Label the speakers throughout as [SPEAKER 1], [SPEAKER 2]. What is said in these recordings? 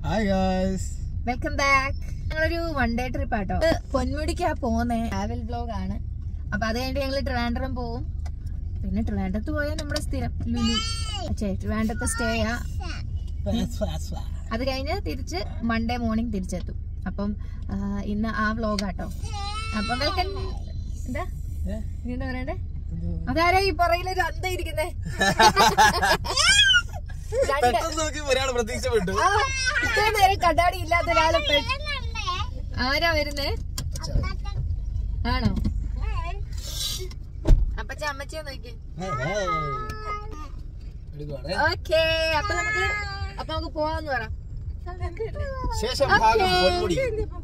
[SPEAKER 1] Hi guys
[SPEAKER 2] welcome back ഞങ്ങളൊരു one day trip ആട്ടോ പൊന്മുടിക്കാ പോകുന്നേ ട്രാവൽ ബ്ലോഗ് ആണ് അപ്പൊ അത് കഴിഞ്ഞിട്ട് ഞങ്ങള് ട്രിവാൻഡ്രം പോവും പിന്നെ ട്രിവാൻഡ്രത്ത് പോയാൽ നമ്മുടെ സ്ഥിരം ലുലു അച്ഛേ ട്രിവാൻഡ്രത്ത് സ്റ്റേ ആ അത് കഴിഞ്ഞ് തിരിച്ച് മൺഡേ മോർണിംഗ് തിരിച്ചെത്തും അപ്പം ആ, ഇന്ന് ആ വ്ലോഗ് ആട്ടോ അപ്പം വെൽക്കം എന്താ ഇനി എന്താ പറയണ്ടേ അതാരാ ഈ പുറകിലൊരു അന്ത ഇരിക്കുന്നേ രണ്ട്
[SPEAKER 1] പെട്ടെന്ന് നോക്കി ഒരാൾ പ്രതീക്ഷപ്പെട്ടു
[SPEAKER 2] ആ, ഇത്രയും നേരം കണ്ണാടി ഇല്ലാത്ത ഒരാളെ പെ- ആരാ വരുന്നേ ആണോ അപ്പച്ച അമ്മച്ചിയെ നോക്കി ഓക്കേ അപ്പൊ നമുക്ക് അപ്പൊ നമുക്ക് പോവാന്ന് പറ
[SPEAKER 1] ശേഷം ഭാഗം പൊന്മുടി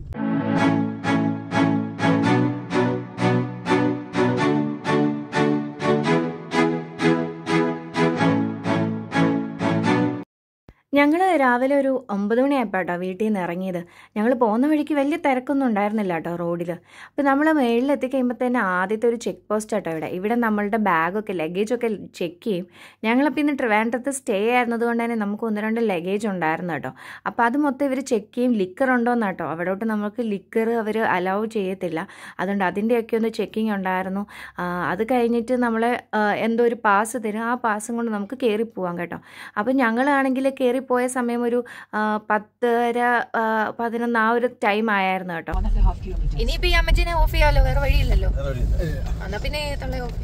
[SPEAKER 3] ഞങ്ങൾ രാവിലെ ഒരു ഒമ്പത് മണിയായപ്പോൾ കേട്ടോ വീട്ടിൽ നിന്ന് ഇറങ്ങിയത് ഞങ്ങൾ പോകുന്ന വഴിക്ക് വലിയ തിരക്കൊന്നും ഉണ്ടായിരുന്നില്ല കേട്ടോ റോഡിൽ അപ്പോൾ നമ്മൾ മേളിൽ എത്തിക്കഴിയുമ്പോൾ തന്നെ ആദ്യത്തെ ഒരു ചെക്ക് പോസ്റ്റ് ആട്ടോ ഇവിടെ ഇവിടെ നമ്മളുടെ ബാഗൊക്കെ ലഗേജൊക്കെ ചെക്ക് ചെയ്യും ഞങ്ങളപ്പോൾ ഇന്ന് ട്രിവാൻഡ്രത്ത് സ്റ്റേ ആയിരുന്നത് കൊണ്ട് തന്നെ നമുക്ക് ഒന്ന് രണ്ട് ലഗേജ് ഉണ്ടായിരുന്നു കേട്ടോ അപ്പോൾ അത് മൊത്തം ഇവർ ചെക്ക് ചെയ്യും ലിക്കർ ഉണ്ടോയെന്ന് കേട്ടോ അവിടോട്ട് നമുക്ക് ലിക്കർ അവർ അലൗ ചെയ്യത്തില്ല അതുകൊണ്ട് അതിൻ്റെയൊക്കെ ഒന്ന് ചെക്കിങ് ഉണ്ടായിരുന്നു ആ, അത് കഴിഞ്ഞിട്ട് നമ്മളെ ആ, എന്തോ ഒരു പാസ് തരും ആ പാസും കൊണ്ട് നമുക്ക് കയറി പോവാം കേട്ടോ അപ്പം ഞങ്ങളാണെങ്കിൽ കയറിപ്പോയ സമയം ഒരു ആ, പത്തര ആ, പതിനൊന്ന് ആ ഒരു ടൈം ആയിരുന്നു കേട്ടോ
[SPEAKER 2] ഇനിയിപ്പോ ഈ അമ്മച്ചിനെ ഓഫ് ചെയ്യാലോ വേറെ വഴിയില്ലല്ലോ എന്നാ പിന്നെ തള്ളെ ഓഫ്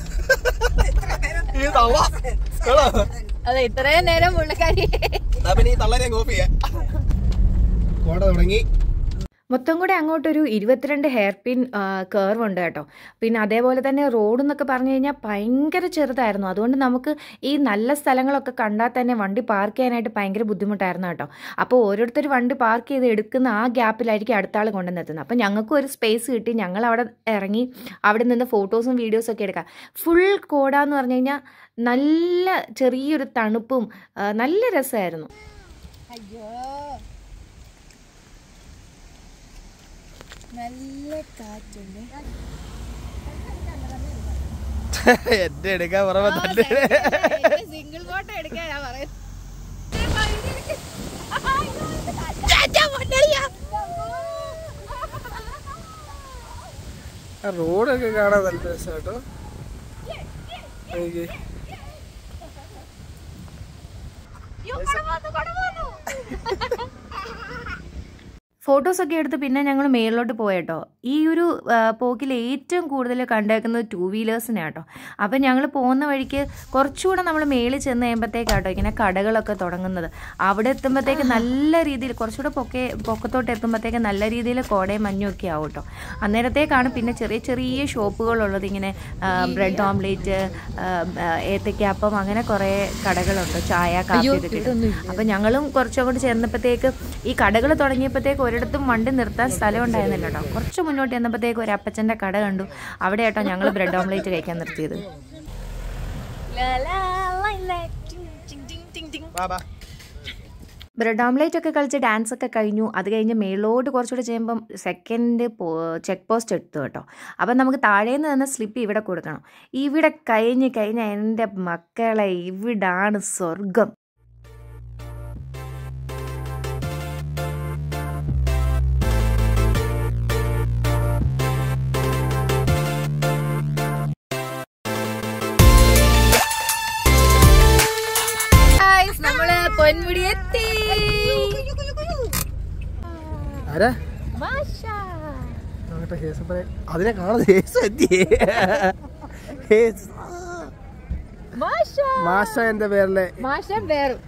[SPEAKER 1] ഈ തള്ള കേളോ?
[SPEAKER 2] അതെ ഇത്രയും നേരം പുള്ളിക്കാരി
[SPEAKER 1] എന്നാ പിന്നെ ഈ തള്ളനെ കോപ്പി ചെയ്യാം കോട തുടങ്ങി
[SPEAKER 3] മൊത്തം കൂടെ അങ്ങോട്ടൊരു ഇരുപത്തിരണ്ട് ഹെയർ പിൻ കേർവ് ഉണ്ട് കേട്ടോ പിന്നെ അതേപോലെ തന്നെ റോഡ് എന്നൊക്കെ പറഞ്ഞു കഴിഞ്ഞാൽ ഭയങ്കര ചെറുതായിരുന്നു അതുകൊണ്ട് നമുക്ക് ഈ നല്ല സ്ഥലങ്ങളൊക്കെ കണ്ടാൽ തന്നെ വണ്ടി പാർക്ക് ചെയ്യാനായിട്ട് ഭയങ്കര ബുദ്ധിമുട്ടായിരുന്നു കേട്ടോ അപ്പോൾ ഓരോരുത്തർ വണ്ടി പാർക്ക് ചെയ്ത് എടുക്കുന്ന ആ ഗ്യാപ്പിലായിരിക്കും അടുത്ത ആൾ കൊണ്ടുവന്നെത്തുന്നത് അപ്പോൾ ഞങ്ങൾക്കും ഒരു സ്പേസ് കിട്ടി ഞങ്ങൾ അവിടെ ഇറങ്ങി അവിടെ നിന്ന് ഫോട്ടോസും വീഡിയോസും ഒക്കെ എടുക്കാം ഫുൾ കോടാന്ന് പറഞ്ഞു കഴിഞ്ഞാൽ നല്ല ചെറിയൊരു തണുപ്പും ആ, നല്ല രസമായിരുന്നു
[SPEAKER 2] അയ്യോ നല്ല കാറ്റുണ്ട്
[SPEAKER 1] എന്റെ എടുക്കാൻ പറയുമ്പോ തന്നെ
[SPEAKER 2] സിംഗിൾ ഫോട്ടോ എടുക്കാനാ പറയുന്നത്
[SPEAKER 1] റോഡൊക്കെ കാണാൻ നല്ല രസം കേട്ടോ എനിക്ക്
[SPEAKER 3] ഫോട്ടോസൊക്കെ എടുത്ത് പിന്നെ ഞങ്ങൾ മേളിലോട്ട് പോയട്ടോ ഈ ഒരു ആ, പോക്കിൽ ഏറ്റവും കൂടുതൽ കണ്ടേക്കുന്നത് ടൂ വീലേഴ്സിനെ കേട്ടോ അപ്പം ഞങ്ങൾ പോകുന്ന വഴിക്ക് കുറച്ചുകൂടെ നമ്മൾ മേളിൽ ചെന്ന് കഴിയുമ്പോഴത്തേക്കാട്ടോ ഇങ്ങനെ കടകളൊക്കെ തുടങ്ങുന്നത് അവിടെ എത്തുമ്പോഴത്തേക്ക് നല്ല രീതിയിൽ കുറച്ചുകൂടെ പൊക്കെ പൊക്കത്തോട്ട് എത്തുമ്പോഴത്തേക്ക് നല്ല രീതിയിൽ കോടയും മഞ്ഞും ഒക്കെ ആവും കേട്ടോ അന്നേരത്തേക്കാണ് പിന്നെ ചെറിയ ചെറിയ ഷോപ്പുകളുള്ളത് ഇങ്ങനെ ബ്രെഡ് ഓംലേറ്റ് ഏത്തയ്ക്കാപ്പം അങ്ങനെ കുറേ കടകളുണ്ട് ചായ കാപ്പി ഒക്കെ കിട്ടും അപ്പം ഞങ്ങളും കുറച്ചങ്ങോട്ട് ചേർന്നപ്പോഴത്തേക്ക് ഈ കടകൾ തുടങ്ങിയപ്പോഴത്തേക്ക് ഒരിടത്തും വണ്ടി നിർത്താൻ സ്ഥലം ഉണ്ടായിരുന്നില്ല കേട്ടോ കുറച്ച് മുന്നോട്ട് ചെന്നപ്പോഴത്തേക്ക് ഒരു അപ്പച്ചൻ്റെ കട കണ്ടു അവിടെ കേട്ടോ ഞങ്ങൾ ബ്രെഡ് ഓംലേറ്റ് കഴിക്കാൻ നിർത്തിയത്
[SPEAKER 1] ബാബാ
[SPEAKER 3] ബ്രെഡ് ഓംലേറ്റ് ഒക്കെ കളിച്ച് ഡാൻസ് ഒക്കെ കഴിഞ്ഞു അത് കഴിഞ്ഞ് മേളോട്ട് കുറച്ചുകൂടെ ചെയ്യുമ്പം സെക്കൻഡ് ചെക്ക് പോസ്റ്റ് എടുത്തു കേട്ടോ അപ്പം നമുക്ക് താഴേന്ന് നിന്ന് സ്ലിപ്പ് ഇവിടെ കൊടുക്കണം ഇവിടെ കഴിഞ്ഞ് കഴിഞ്ഞാൽ എൻ്റെ മക്കളെ ഇവിടാണ് സ്വർഗം
[SPEAKER 2] Guys, നമ്മള് പൊന്മുടി എത്തി
[SPEAKER 1] ആരാ
[SPEAKER 2] മാഷാ.
[SPEAKER 1] നോക്കട്ടെ ഹേസ് പറയാൻ അതിനെ കാണാതെ ഹേസ് എത്തിയേ ഹേസ്
[SPEAKER 2] മാഷാ.
[SPEAKER 1] മാഷ എന്റെ പേരിലെ
[SPEAKER 2] മാഷ വേറും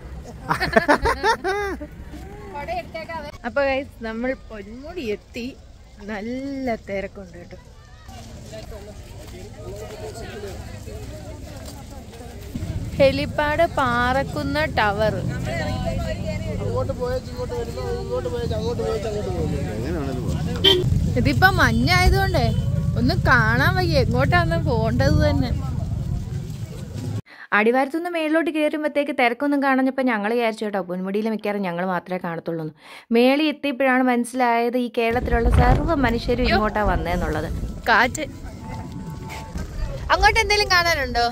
[SPEAKER 2] അപ്പൊ ഗൈസ് നമ്മൾ പൊന്മുടി എത്തി നല്ല തിരക്കുണ്ട് കേട്ടോ ഹെലിപ്പാഡ് പാറക്കുന്ന ടവർ
[SPEAKER 1] അങ്ങോട്ട് പോയേച്ച് ഇങ്ങോട്ട് വരുന്നു ഇങ്ങോട്ട് പോയേച്ച് അങ്ങോട്ട് പോയേച്ച് അങ്ങോട്ട് പോകുന്നു
[SPEAKER 2] ഇതിപ്പോ മഞ്ഞായതുകൊണ്ടേ ഒന്ന് കാണാൻ വയ്യ എങ്ങോട്ടാന്ന് പോണ്ടത് തന്നെ
[SPEAKER 3] അടിവാരത്തുനിന്ന് മേളിലോട്ട് കയറുമ്പോഴത്തേക്ക് തിരക്കൊന്നും കാണഞ്ഞപ്പോൾ ഞങ്ങൾ വിചാരിച്ചു കേട്ടോ പൊന്മുടിയിൽ മിക്കവാറും ഞങ്ങൾ മാത്രമേ കാണത്തുള്ളൂ എന്ന്. മേളിൽ എത്തിയപ്പോഴാണ് മനസ്സിലായത് ഈ കേരളത്തിലുള്ള സർവ്വ മനുഷ്യരും ഇങ്ങോട്ടാ വന്നതെന്നുള്ളത്
[SPEAKER 2] കാറ്റ് അങ്ങോട്ട് എന്തെങ്കിലും കാണാനുണ്ടോ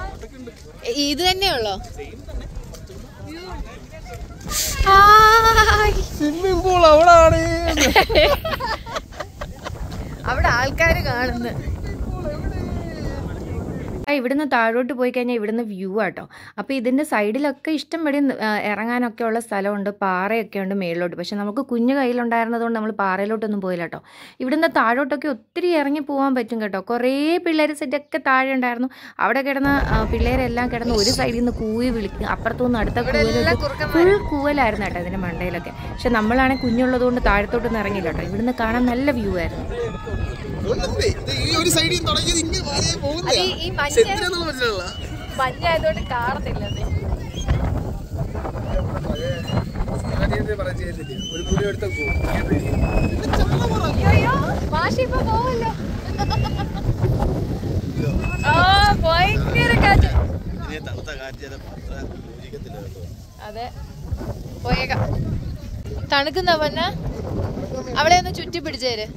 [SPEAKER 2] ഇത് തന്നെയുള്ളോ ആ
[SPEAKER 1] സ്വിമ്മിംഗ് പൂൾ അവിടാണ്
[SPEAKER 2] അവിടെ ആൾക്കാർ കാണുന്നു
[SPEAKER 3] ആ, ഇവിടുന്ന് താഴോട്ട് പോയി കഴിഞ്ഞാൽ ഇവിടുന്ന് വ്യൂ ആട്ടോ അപ്പോൾ ഇതിൻ്റെ സൈഡിലൊക്കെ ഇഷ്ടം പടി ആ, ഇറങ്ങാനൊക്കെ ഉള്ള സ്ഥലമുണ്ട് പാറയൊക്കെ ഉണ്ട് മേളിലോട്ട് പക്ഷെ നമുക്ക് കുഞ്ഞു കയ്യിലുണ്ടായിരുന്നതുകൊണ്ട് നമ്മൾ പാറയിലോട്ടൊന്നും പോയില്ല കേട്ടോ ഇവിടുന്ന് താഴോട്ടൊക്കെ ഒത്തിരി ഇറങ്ങി പോകാൻ പറ്റും കേട്ടോ കുറേ പിള്ളേർ സെറ്റൊക്കെ താഴെ ഉണ്ടായിരുന്നു അവിടെ കിടന്ന ആ, പിള്ളേരെല്ലാം കിടന്ന് ഒരു സൈഡിൽ നിന്ന് കൂവി വിളിക്കും അപ്പുറത്തുനിന്ന് അടുത്ത കൂവൽ ഫുൾ കൂവലായിരുന്നു കേട്ടോ ഇതിൻ്റെ മണ്ടയിലൊക്കെ പക്ഷെ നമ്മളാണെങ്കിൽ കുഞ്ഞുള്ളതുകൊണ്ട് താഴത്തോട്ടൊന്നും ഇറങ്ങില്ല കേട്ടോ ഇവിടുന്ന് കാണാൻ നല്ല വ്യൂ ആയിരുന്നു
[SPEAKER 1] ഈ ഒരു സൈഡിൽ തുടങ്ങിയത് ഇങ്ങനെ മാറിയേ
[SPEAKER 2] അത്
[SPEAKER 1] പോകുന്നേ
[SPEAKER 2] ഈ- ഈ മഞ്ഞ
[SPEAKER 1] സെറ്റിനൊന്നും പറ്റില്ല
[SPEAKER 2] മഞ്ഞായതുകൊണ്ട് കാണത്തില്ല അത്.
[SPEAKER 1] ഒരു പുലി എടുത്ത
[SPEAKER 2] അയ്യോ, മാഷി ഇപ്പൊ പോവല്ലോ. ആ, ഭയങ്കര കാറ്റ്.
[SPEAKER 1] തണുത്ത കാറ്റ് അത്ര യോജിക്കത്തില്ല കേട്ടോ
[SPEAKER 2] അതെ പോയേക്കാം തണുക്കുന്ന പന്ന അവിടെ ഒന്ന് ചുറ്റി പിടിച്ചേര്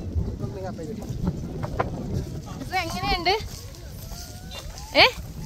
[SPEAKER 2] ഇത് എങ്ങനെയുണ്ട് ഏ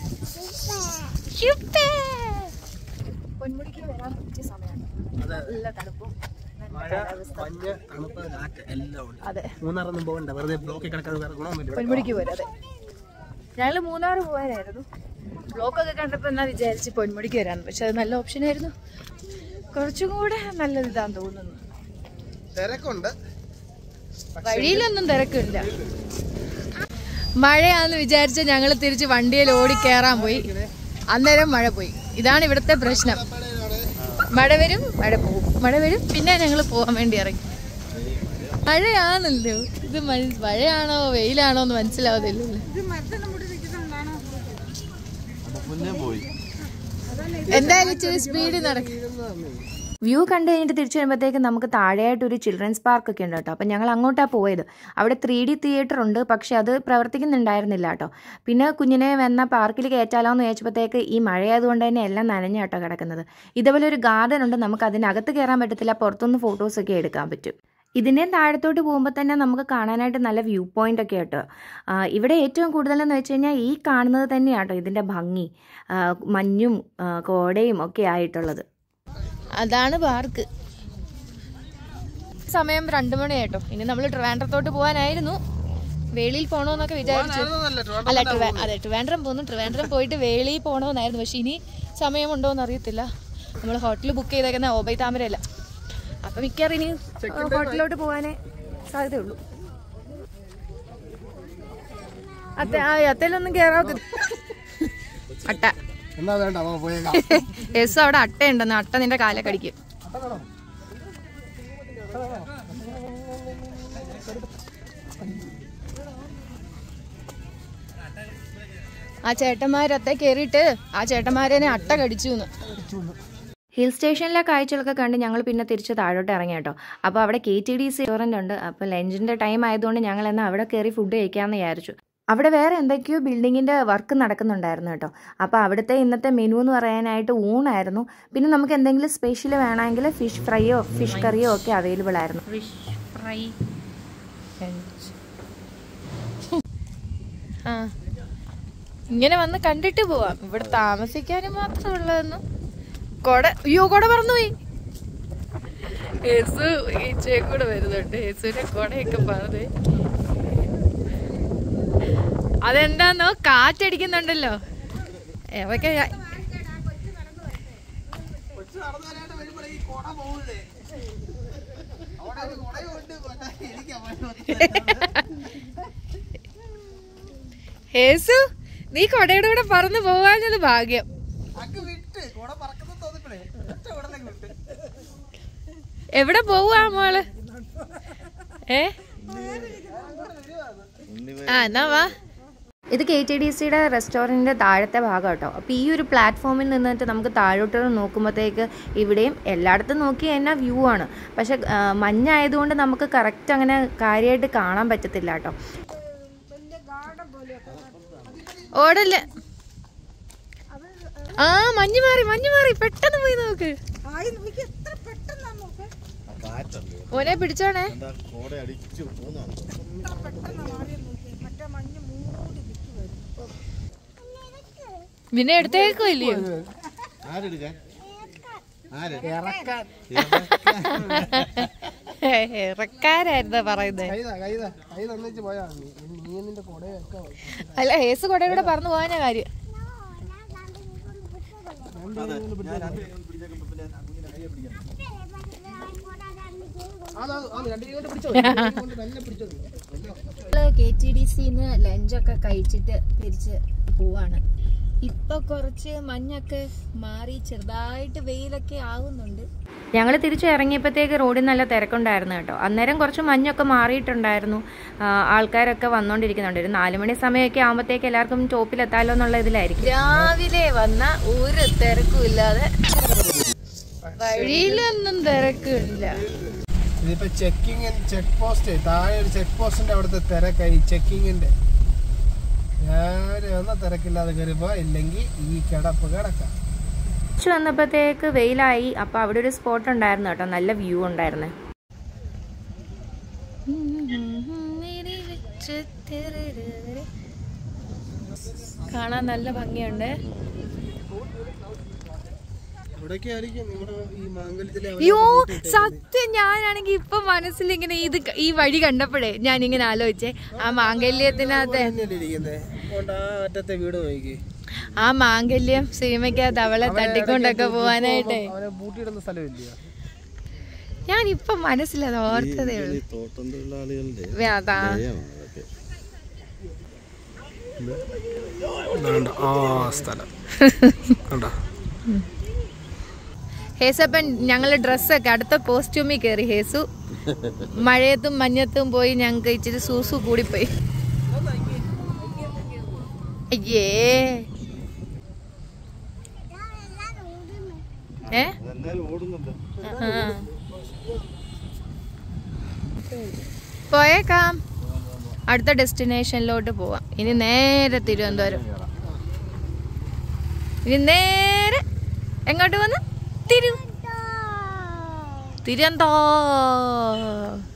[SPEAKER 2] Super. പൊന്മുടിക്ക് വരാൻ പറ്റിയ സമയമാണ് നല്ല തണുപ്പും
[SPEAKER 1] മഴ മഞ്ഞ് തണുപ്പ് കാറ്റ് എല്ലാം ഉണ്ട്
[SPEAKER 2] അതെ
[SPEAKER 1] മൂന്നാറൊന്നും പോകണ്ട വെറുതെ ബ്ലോക്കിൽ കിടക്കാൻ വേറെ ഗുണമൊന്നുമില്ല
[SPEAKER 2] പൊന്മുടിക്ക് പോരാ അതെ ഞങ്ങൾ മൂന്നാർ പോകാനായിരുന്നു ബ്ലോക്കൊക്കെ കണ്ടപ്പോൾ എന്നാ വിചാരിച്ച് പൊന്മുടിക്ക് വരാന്ന് പക്ഷെ അത് നല്ല ഓപ്ഷൻ ആയിരുന്നു കുറച്ചും കൂടെ നല്ലത് ഇതാന്ന് തോന്നുന്നു
[SPEAKER 1] തിരക്കുണ്ട്
[SPEAKER 2] വഴിയിലൊന്നും തിരക്കില്ല മഴയാന്ന് വിചാരിച്ച് ഞങ്ങൾ തിരിച്ച് വണ്ടിയിൽ ഓടി കയറാൻ പോയി അന്നേരം മഴ പോയി ഇതാണ് ഇവിടുത്തെ പ്രശ്നം മഴ വരും മഴ പോകും മഴ വരും പിന്നെ ഞങ്ങൾ പോകാൻ വേണ്ടി ഇറങ്ങി മഴയാണല്ലോ ഇത് മഴ- മഴയാണോ വെയിലാണോ എന്ന് മനസ്സിലാവുന്നില്ലല്ലോ
[SPEAKER 1] മുന്നേ പോയി
[SPEAKER 2] എന്തായാലും ഇച്ചിരി സ്പീഡിൽ നടക്കും
[SPEAKER 3] വ്യൂ കണ്ടു കഴിഞ്ഞിട്ട് തിരിച്ചു വരുമ്പോഴത്തേക്ക് നമുക്ക് താഴെയായിട്ട് ഒരു ചിൽഡ്രൻസ് പാർക്ക് ഒക്കെ ഉണ്ട് കേട്ടോ അപ്പം ഞങ്ങൾ അങ്ങോട്ടാണ് പോയത് അവിടെ ത്രീ ഡി തിയേറ്റർ ഉണ്ട് പക്ഷെ അത് പ്രവർത്തിക്കുന്നുണ്ടായിരുന്നില്ല കേട്ടോ പിന്നെ കുഞ്ഞിനെ വന്ന പാർക്കിൽ കയറ്റാലോ എന്ന് ചോദിച്ചപ്പോഴത്തേക്ക് ഈ മഴയായതുകൊണ്ട് തന്നെ എല്ലാം നനഞ്ഞ കേട്ടോ കിടക്കുന്നത് ഇതേപോലെ ഒരു ഗാർഡൻ ഉണ്ട് നമുക്ക് അതിനകത്ത് കയറാൻ പറ്റത്തില്ല പുറത്തുനിന്ന് ഫോട്ടോസൊക്കെ എടുക്കാൻ പറ്റും ഇതിൻ്റെ താഴത്തോട്ട് പോകുമ്പോൾ തന്നെ നമുക്ക് കാണാനായിട്ട് നല്ല വ്യൂ പോയിന്റ് ഒക്കെ കേട്ടോ ആ, ഇവിടെ ഏറ്റവും കൂടുതലെന്ന് വെച്ച് കഴിഞ്ഞാൽ ഈ കാണുന്നത് തന്നെയാട്ടോ ഇതിൻ്റെ ഭംഗി ആ, മഞ്ഞും ആ, കോടയും ഒക്കെ ആയിട്ടുള്ളത്
[SPEAKER 2] അതാണ് പാർക്ക് സമയം രണ്ടു മണിയായിട്ടോ ഇനി നമ്മൾ ട്രിവാൻഡ്രത്തോട്ട് പോകാനായിരുന്നു വേളിയിൽ പോകണമെന്നൊക്കെ വിചാരിച്ചു അല്ല ട്രിവാ- അതെ ട്രിവാൻഡ്രം പോകുന്നു ട്രിവാൻഡ്രം പോയിട്ട് വേളിയിൽ പോകണമെന്നായിരുന്നു പക്ഷെ ഇനി സമയമുണ്ടോ എന്ന് അറിയത്തില്ല നമ്മൾ ഹോട്ടൽ ബുക്ക് ചെയ്തേക്കുന്ന ഓബൈ താമരയല്ല അപ്പൊ മിക്കവാറും ഇനി ഹോട്ടലിലോട്ട് പോകാനേ സാധ്യതയുള്ളൂ അത്ത ആ അത്തയിലൊന്നും കയറാത്ത അട്ട
[SPEAKER 1] എന്നാ വേണ്ട അവ പോയേക്കാം
[SPEAKER 2] യെസ് അവിടെ അട്ടയുണ്ടെന്ന് അട്ട നിന്റെ കാലെ കടിക്കും ആ ചേട്ടന്മാരത്തെ കയറിയിട്ട് ആ ചേട്ടന്മാരെന്നെ അട്ട കടിച്ചു എന്ന്
[SPEAKER 3] ഹിൽ സ്റ്റേഷനിലെ കാഴ്ചകളൊക്കെ കണ്ട് ഞങ്ങൾ പിന്നെ തിരിച്ച് താഴോട്ട് ഇറങ്ങി കേട്ടോ അപ്പോൾ അവിടെ K T D C restaurant ഉണ്ട് അപ്പോൾ ലഞ്ചിൻ്റെ ടൈം ആയതുകൊണ്ട് ഞങ്ങൾ എന്നാൽ അവിടെ കയറി ഫുഡ് കഴിക്കാമെന്ന് വിചാരിച്ചു അവിടെ വേറെ എന്തൊക്കെയോ ബിൽഡിങ്ങിൻ്റെ വർക്ക് നടക്കുന്നുണ്ടായിരുന്നു കേട്ടോ അപ്പോൾ അവിടുത്തെ ഇന്നത്തെ മെനു എന്ന് പറയാനായിട്ട് ഊണായിരുന്നു പിന്നെ നമുക്ക് എന്തെങ്കിലും സ്പെഷ്യൽ വേണമെങ്കിൽ ഫിഷ് ഫ്രൈയോ ഫിഷ് കറിയോ ഒക്കെ അവൈലബിൾ ആയിരുന്നു
[SPEAKER 2] ഫിഷ് ഫ്രൈ ആ ഇങ്ങനെ വന്ന് കണ്ടിട്ട് പോവാം ഇവിടെ താമസിക്കാനും മാത്രമുള്ളതെന്നും കൊട അയ്യോ കൊട പറന്നുപോയി യേസു ഈച്ചയും കൂടെ വരുന്നുണ്ട് യേസുവിന്റെ കൊടയൊക്കെ പറഞ്ഞേ അതെന്താന്നോ കാറ്റടിക്കുന്നുണ്ടല്ലോ എവക്കെ
[SPEAKER 1] കൊച്ചു നടന്നാലായിട്ട് വരുമ്പോഴേ ഈ കൊട പോകില്ലേ അവിടെ ഒരു കൊടയുണ്ട് പക്ഷേ എനിക്ക്
[SPEAKER 2] യേസു നീ കൊടയുടെ കൂടെ പറന്ന് പോവാഞ്ഞത് ഭാഗ്യം
[SPEAKER 1] അക്ക് വിട്ട് കൊട പറക്കുന്ന തോന്നിപ്പോഴേ ഒറ്റ ഉടലേക്ക് വിട്ട്
[SPEAKER 2] എവിടെ പോവാ മോള് ഏ ആ എന്നാ വാ
[SPEAKER 3] ഇത് കെ ടി ഡി സിയുടെ റെസ്റ്റോറൻറ്റിൻ്റെ താഴത്തെ ഭാഗം കേട്ടോ അപ്പോൾ ഈ ഒരു പ്ലാറ്റ്ഫോമിൽ നിന്നിട്ട് നമുക്ക് താഴോട്ട് നോക്കുമ്പോഴത്തേക്ക് ഇവിടെയും എല്ലായിടത്തും നോക്കി തന്നെ വ്യൂ ആണ് പക്ഷെ ആ, മഞ്ഞായതുകൊണ്ട് നമുക്ക് കറക്റ്റ് അങ്ങനെ കാര്യമായിട്ട് കാണാൻ പറ്റത്തില്ല കേട്ടോ
[SPEAKER 2] ഓടല്ലേ ആ മഞ്ഞ് മാറി മഞ്ഞ് മാറി പെട്ടെന്ന് പോയി നോക്ക്
[SPEAKER 1] കാറ്റുണ്ട്
[SPEAKER 2] ഓനെ പിടിച്ചോണേ
[SPEAKER 1] എന്താ കോട അടിച്ചു പോകുന്നതാണ്
[SPEAKER 2] പിന്നെ എടുത്തേക്കോ ഇല്ലയോ
[SPEAKER 1] ആരെടുക്കാൻ ഇറക്കാൻ
[SPEAKER 2] ഇറക്കാരായിരുന്നാ പറയുന്നത്
[SPEAKER 1] കൈതാ കൈതാ കൈ തന്നിച്ച് പോയാ മതി നീ നിന്റെ കൊടയൊക്കെ
[SPEAKER 2] അല്ല ഹേസ് കൊടയുടെ പറഞ്ഞു പോകാനാ കാര്യം
[SPEAKER 1] അതാ അത് രണ്ടു ഇങ്ങോട്ട് പിടിച്ചോ ഇങ്ങോട്ട് തന്നെ പിടിച്ചോ
[SPEAKER 2] കെ ടി ഡി സിന്ന് ലഞ്ചൊക്കെ കഴിച്ചിട്ട് തിരിച്ച് പോവാണ് ഇപ്പൊ കുറച്ച് മഞ്ഞൊക്കെ മാറി ചെറുതായിട്ട് വെയിലൊക്കെ ആവുന്നുണ്ട്
[SPEAKER 3] ഞങ്ങൾ തിരിച്ചു ഇറങ്ങിയപ്പോഴത്തേക്ക് റോഡിൽ നല്ല തിരക്കുണ്ടായിരുന്നു കേട്ടോ അന്നേരം കുറച്ച് മഞ്ഞൊക്കെ മാറിയിട്ടുണ്ടായിരുന്നു ആ, ആൾക്കാരൊക്കെ വന്നുകൊണ്ടിരിക്കുന്നുണ്ട് ഒരു നാല് മണി സമയമൊക്കെ ആകുമ്പോഴത്തേക്ക് എല്ലാവർക്കും ടോപ്പിലെത്താലോ എന്നുള്ള ഇതിലായിരിക്കും
[SPEAKER 2] രാവിലെ വന്ന ഒരു തിരക്കും ഇല്ലാതെ വഴിയിലൊന്നും തിരക്കില്ല
[SPEAKER 1] ഇതിപ്പോ ചെക്കിങ് ചെക്ക് പോസ്റ്റ് താഴെ ഒരു ചെക്ക് പോസ്റ്റിന്റെ അവിടുത്തെ തിരക്കായി ചെക്കിങ്ങിന്റെ രാവിലെ വന്ന തിരക്കില്ലാതെ കയറിപ്പോ ഇല്ലെങ്കിൽ ഈ കിടപ്പ് കിടക്കാം
[SPEAKER 3] തിരിച്ചു വന്നപ്പോഴത്തേക്ക് വെയിലായി അപ്പോൾ അവിടെ ഒരു സ്പോട്ട് ഉണ്ടായിരുന്നു കേട്ടോ നല്ല വ്യൂ ഉണ്ടായിരുന്നു
[SPEAKER 2] കാണാൻ നല്ല ഭംഗിയുണ്ട്
[SPEAKER 1] ഇവിടൊക്കെ ആയിരിക്കും നമ്മുടെ ഈ മാംഗല്യത്തിലെ
[SPEAKER 2] അയ്യോ സത്യം ഞാനാണെങ്കിൽ ഇപ്പൊ മനസ്സിൽ ഇങ്ങനെ ഇത് ക- ഈ വഴി കണ്ടപ്പോഴേ ഞാൻ ഇങ്ങനെ ആലോചിച്ചേ ആ മാംഗല്യത്തിനകത്ത്
[SPEAKER 1] ഇരിക്കുന്നത് അതുകൊണ്ട് ആ അറ്റത്തെ വീട് നോക്കി
[SPEAKER 2] ആ മാംഗല്യം സീമയ്ക്കകത്ത് അവളെ തട്ടിക്കൊണ്ടൊക്കെ പോവാനായിട്ടേ
[SPEAKER 1] അവനെ പൂട്ടിയിടുന്ന സ്ഥലമില്ലയോ
[SPEAKER 2] ഞാൻ ഇപ്പൊ മനസ്സിലത് ഓർത്തതേ ഉള്ളൂ
[SPEAKER 4] തോട്ടം തൊഴിലാളികളുടെ
[SPEAKER 2] വേ, അതാ
[SPEAKER 4] ഭയമാണ് അതൊക്കെ
[SPEAKER 1] ആ സ്ഥലം കണ്ടോ
[SPEAKER 2] ഹേസപ്പൻ ഞങ്ങള് ഡ്രസ്സൊക്കെ അടുത്ത കോസ്റ്റ്യൂമിൽ കയറി ഹേസു മഴയത്തും മഞ്ഞത്തും പോയി ഞങ്ങൾക്ക് ഇച്ചിരി സൂസു കൂടിപ്പോയി അയ്യേ ഏ
[SPEAKER 4] അതെന്നാലും ഓടുന്നുണ്ട്
[SPEAKER 2] ആ. പോയേക്കാം അടുത്ത ഡെസ്റ്റിനേഷനിലോട്ട് പോവാം ഇനി നേരെ തിരുവനന്തപുരം ഇനി നേരെ എങ്ങോട്ട് വന്ന് തിരു തിരുവനന്തപുരം